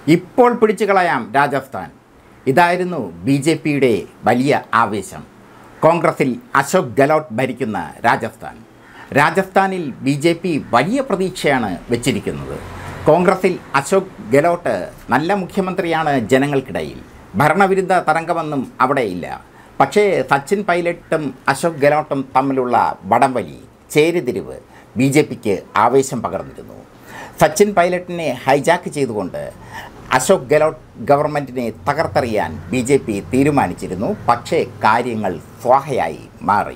ഇപ്പോൾ പിടിച്ചു കളയാം രാജസ്ഥാൻ ഇതായിരുന്നു ബി ജെ പിയുടെ വലിയ ആവേശം കോൺഗ്രസിൽ അശോക് ഗെലോട്ട് ഭരിക്കുന്ന രാജസ്ഥാൻ രാജസ്ഥാനിൽ ബി ജെ പി വലിയ പ്രതീക്ഷയാണ് വെച്ചിരിക്കുന്നത് കോൺഗ്രസിൽ അശോക് ഗെലോട്ട് നല്ല മുഖ്യമന്ത്രിയാണ് ജനങ്ങൾക്കിടയിൽ ഭരണവിരുദ്ധ തരംഗമൊന്നും അവിടെയില്ല പക്ഷേ സച്ചിൻ പൈലറ്റും അശോക് ഗെലോട്ടും തമ്മിലുള്ള വടംവലി ചേരിതിരിവ് ബി ജെ പിക്ക് ആവേശം പകർന്നിരുന്നു സച്ചിൻ പൈലറ്റിനെ ഹൈജാക്ക് ചെയ്തുകൊണ്ട് അശോക് ഗെലോട്ട് ഗവൺമെൻറ്റിനെ തകർത്തെറിയാൻ ബി ജെ പി തീരുമാനിച്ചിരുന്നു പക്ഷേ കാര്യങ്ങൾ സ്വാഹയായി മാറി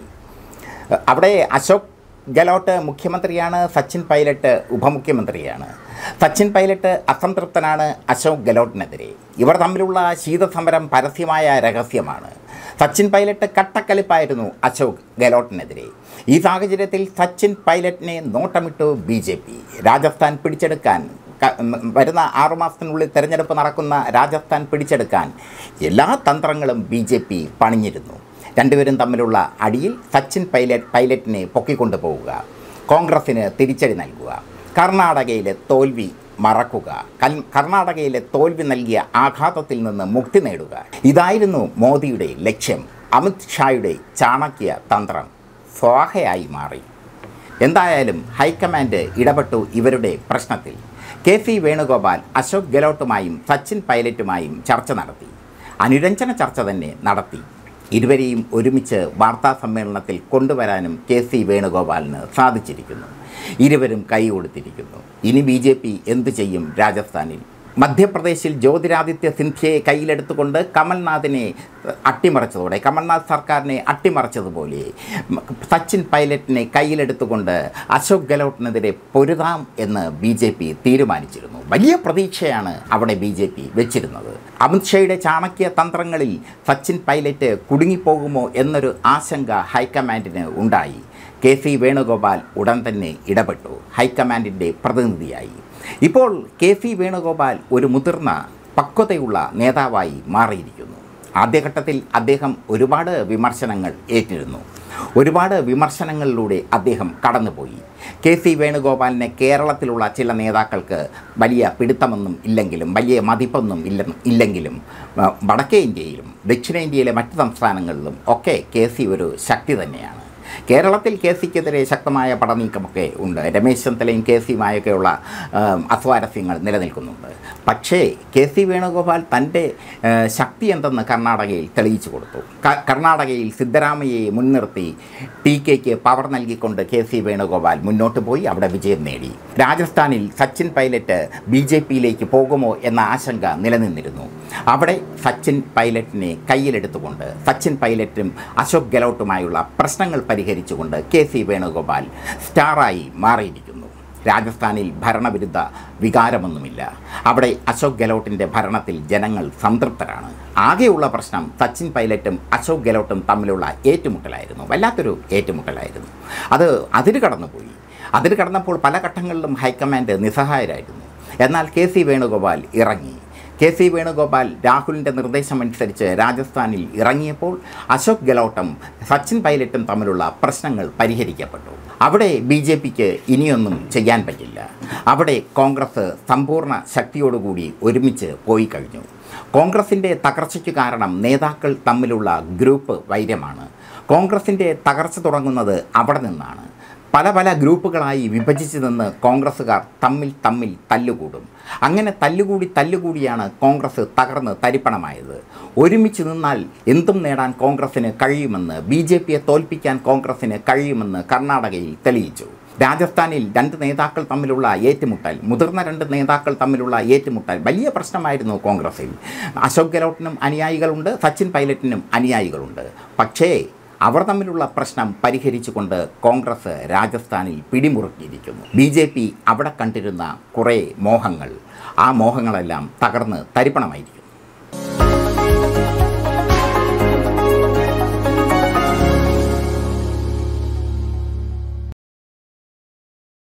അവിടെ അശോക് ഗെലോട്ട് മുഖ്യമന്ത്രിയാണ് സച്ചിൻ പൈലറ്റ് ഉപമുഖ്യമന്ത്രിയാണ് സച്ചിൻ പൈലറ്റ് അസംതൃപ്തനാണ് അശോക് ഗെലോട്ടിനെതിരെ ഇവർ തമ്മിലുള്ള ശീതസമരം പരസ്യമായ രഹസ്യമാണ് സച്ചിൻ പൈലറ്റ് കട്ടക്കലിപ്പായിരുന്നു അശോക് ഗെലോട്ടിനെതിരെ ഈ സാഹചര്യത്തിൽ സച്ചിൻ പൈലറ്റിനെ നോട്ടമിട്ടു ബി ജെ പി രാജസ്ഥാൻ പിടിച്ചെടുക്കാൻ ക- വരുന്ന ആറുമാസത്തിനുള്ളിൽ തെരഞ്ഞെടുപ്പ് നടക്കുന്ന രാജസ്ഥാൻ പിടിച്ചെടുക്കാൻ എല്ലാ തന്ത്രങ്ങളും ബി ജെ പി പണിഞ്ഞിരുന്നു രണ്ടുപേരും തമ്മിലുള്ള അടിയിൽ സച്ചിൻ പൈലറ്റ് പൈലറ്റിനെ പൊക്കിക്കൊണ്ടു പോവുക കോൺഗ്രസ്സിന് തിരിച്ചടി നൽകുക കർണാടകയിലെ തോൽവി മറക്കുക കൽ- കർണാടകയിലെ തോൽവി നൽകിയ ആഘാതത്തിൽ നിന്ന് മുക്തി നേടുക ഇതായിരുന്നു മോദിയുടെ ലക്ഷ്യം അമിത് ഷായുടെ ചാണക്യ തന്ത്രം സ്വാഹയായി മാറി എന്തായാലും ഹൈക്കമാൻഡ് ഇടപെട്ടു ഇവരുടെ പ്രശ്നത്തിൽ കെ സി വേണുഗോപാൽ അശോക് ഗെലോട്ടുമായും സച്ചിൻ പൈലറ്റുമായും ചർച്ച നടത്തി അനുരഞ്ജന ചർച്ച തന്നെ നടത്തി ഇരുവരെയും ഒരുമിച്ച് വാർത്താ സമ്മേളനത്തിൽ കൊണ്ടുവരാനും കെ സി വേണുഗോപാലിന് സാധിച്ചിരിക്കുന്നു ഇരുവരും കൈ കൊടുത്തിരിക്കുന്നു ഇനി ബി ജെ പി എന്തു ചെയ്യും രാജസ്ഥാനിൽ മധ്യപ്രദേശിൽ ജ്യോതിരാദിത്യ സിന്ധ്യയെ കയ്യിലെടുത്തുകൊണ്ട് കമൽനാഥിനെ അട്ടിമറിച്ചതോടെ കമൽനാഥ് സർക്കാരിനെ അട്ടിമറിച്ചതുപോലെ മ- സച്ചിൻ പൈലറ്റിനെ കയ്യിലെടുത്തുകൊണ്ട് അശോക് ഗെലോട്ടിനെതിരെ പൊരുതാം എന്ന് ബി ജെ പി തീരുമാനിച്ചിരുന്നു വലിയ പ്രതീക്ഷയാണ് അവിടെ ബി ജെ പി വെച്ചിരുന്നത് അമിത്ഷായുടെ ചാണക്യ തന്ത്രങ്ങളിൽ സച്ചിൻ പൈലറ്റ് കുടുങ്ങിപ്പോകുമോ എന്നൊരു ആശങ്ക ഹൈക്കമാൻഡിന് ഉണ്ടായി കെ സി വേണുഗോപാൽ ഉടൻ തന്നെ ഇടപെട്ടു ഹൈക്കമാൻഡിൻ്റെ പ്രതിനിധിയായി ഇപ്പോൾ കെ സി വേണുഗോപാൽ ഒരു മുതിർന്ന പക്വതയുള്ള നേതാവായി മാറിയിരിക്കുന്നു ആദ്യഘട്ടത്തിൽ അദ്ദേഹം ഒരുപാട് വിമർശനങ്ങൾ ഏറ്റിരുന്നു ഒരുപാട് വിമർശനങ്ങളിലൂടെ അദ്ദേഹം കടന്നുപോയി കെ സി വേണുഗോപാലിനെ കേരളത്തിലുള്ള ചില നേതാക്കൾക്ക് വലിയ പിടുത്തമൊന്നും ഇല്ലെങ്കിലും വലിയ മതിപ്പൊന്നും ഇല്ല ഇല്ലെങ്കിലും ആ, വടക്കേ ഇന്ത്യയിലും ദക്ഷിണേന്ത്യയിലെ മറ്റ് സംസ്ഥാനങ്ങളിലും ഒക്കെ കെ സി ഒരു ശക്തി തന്നെയാണ് കേരളത്തിൽ കെ സിക്കെതിരെ ശക്തമായ പടനീക്കമൊക്കെ ഉണ്ട് രമേശ് ചെന്നിത്തലയും കെ സിയുമായൊക്കെയുള്ള ആം, അസ്വാരസ്യങ്ങൾ നിലനിൽക്കുന്നുണ്ട് പക്ഷേ കെ സി വേണുഗോപാൽ തൻ്റെ ആ, ശക്തി എന്തെന്ന് കർണാടകയിൽ തെളിയിച്ചു കൊടുത്തു ക- കർണാടകയിൽ സിദ്ധരാമയ്യയെ മുൻനിർത്തി ടി കെക്ക് പവർ നൽകിക്കൊണ്ട് കെ സി വേണുഗോപാൽ മുന്നോട്ട് പോയി അവിടെ വിജയം നേടി രാജസ്ഥാനിൽ സച്ചിൻ പൈലറ്റ് ബി ജെ പിയിലേക്ക് പോകുമോ എന്ന ആശങ്ക നിലനിന്നിരുന്നു അവിടെ സച്ചിൻ പൈലറ്റിനെ കയ്യിലെടുത്തുകൊണ്ട് സച്ചിൻ പൈലറ്റും അശോക് ഗെലോട്ടുമായുള്ള പ്രശ്നങ്ങൾ പരിഹരിച്ചുകൊണ്ട് കെ സി വേണുഗോപാൽ സ്റ്റാറായി മാറിയിരിക്കുന്നു രാജസ്ഥാനിൽ ഭരണവിരുദ്ധ വികാരമൊന്നുമില്ല അവിടെ അശോക് ഗെലോട്ടിൻ്റെ ഭരണത്തിൽ ജനങ്ങൾ സംതൃപ്തരാണ് ആകെയുള്ള പ്രശ്നം സച്ചിൻ പൈലറ്റും അശോക് ഗെലോട്ടും തമ്മിലുള്ള ഏറ്റുമുട്ടലായിരുന്നു വല്ലാത്തൊരു ഏറ്റുമുട്ടലായിരുന്നു അത് അതിര് കടന്നുപോയി അതിര് കടന്നപ്പോൾ പല ഘട്ടങ്ങളിലും ഹൈക്കമാൻഡ് നിസ്സഹായരായിരുന്നു എന്നാൽ കെ സി വേണുഗോപാൽ ഇറങ്ങി കെ സി വേണുഗോപാൽ രാഹുലിൻ്റെ നിർദ്ദേശമനുസരിച്ച് രാജസ്ഥാനിൽ ഇറങ്ങിയപ്പോൾ അശോക് ഗെലോട്ടും സച്ചിൻ പൈലറ്റും തമ്മിലുള്ള പ്രശ്നങ്ങൾ പരിഹരിക്കപ്പെട്ടു അവിടെ ബി ജെ പിക്ക് ഇനിയൊന്നും ചെയ്യാൻ പറ്റില്ല അവിടെ കോൺഗ്രസ് സമ്പൂർണ്ണ ശക്തിയോടുകൂടി ഒരുമിച്ച് പോയി കഴിഞ്ഞു കോൺഗ്രസിൻ്റെ തകർച്ചയ്ക്ക് കാരണം നേതാക്കൾ തമ്മിലുള്ള ഗ്രൂപ്പ് വൈര്യമാണ് കോൺഗ്രസിൻ്റെ തകർച്ച തുടങ്ങുന്നത് അവിടെ നിന്നാണ് പല പല ഗ്രൂപ്പുകളായി വിഭജിച്ച് നിന്ന് കോൺഗ്രസ്സുകാർ തമ്മിൽ തമ്മിൽ തല്ലുകൂടും അങ്ങനെ തല്ലുകൂടി തല്ലുകൂടിയാണ് കോൺഗ്രസ് തകർന്ന് തരിപ്പണമായത് ഒരുമിച്ച് നിന്നാൽ എന്തും നേടാൻ കോൺഗ്രസ്സിന് കഴിയുമെന്ന് ബി ജെ പിയെ തോൽപ്പിക്കാൻ കോൺഗ്രസ്സിന് കഴിയുമെന്ന് കർണാടകയിൽ തെളിയിച്ചു രാജസ്ഥാനിൽ രണ്ട് നേതാക്കൾ തമ്മിലുള്ള ഏറ്റുമുട്ടൽ മുതിർന്ന രണ്ട് നേതാക്കൾ തമ്മിലുള്ള ഏറ്റുമുട്ടൽ വലിയ പ്രശ്നമായിരുന്നു കോൺഗ്രസ്സിൽ അശോക് ഗെലോട്ടിനും അനുയായികളുണ്ട് സച്ചിൻ പൈലറ്റിനും അനുയായികളുണ്ട് പക്ഷേ അവർ തമ്മിലുള്ള പ്രശ്നം പരിഹരിച്ചുകൊണ്ട് കോൺഗ്രസ് രാജസ്ഥാനിൽ പിടിമുറുക്കിയിരിക്കുന്നു ബി ജെ പി അവിടെ കണ്ടിരുന്ന കുറേ മോഹങ്ങൾ ആ മോഹങ്ങളെല്ലാം തകർന്ന് തരിപ്പണമായിരിക്കുന്നു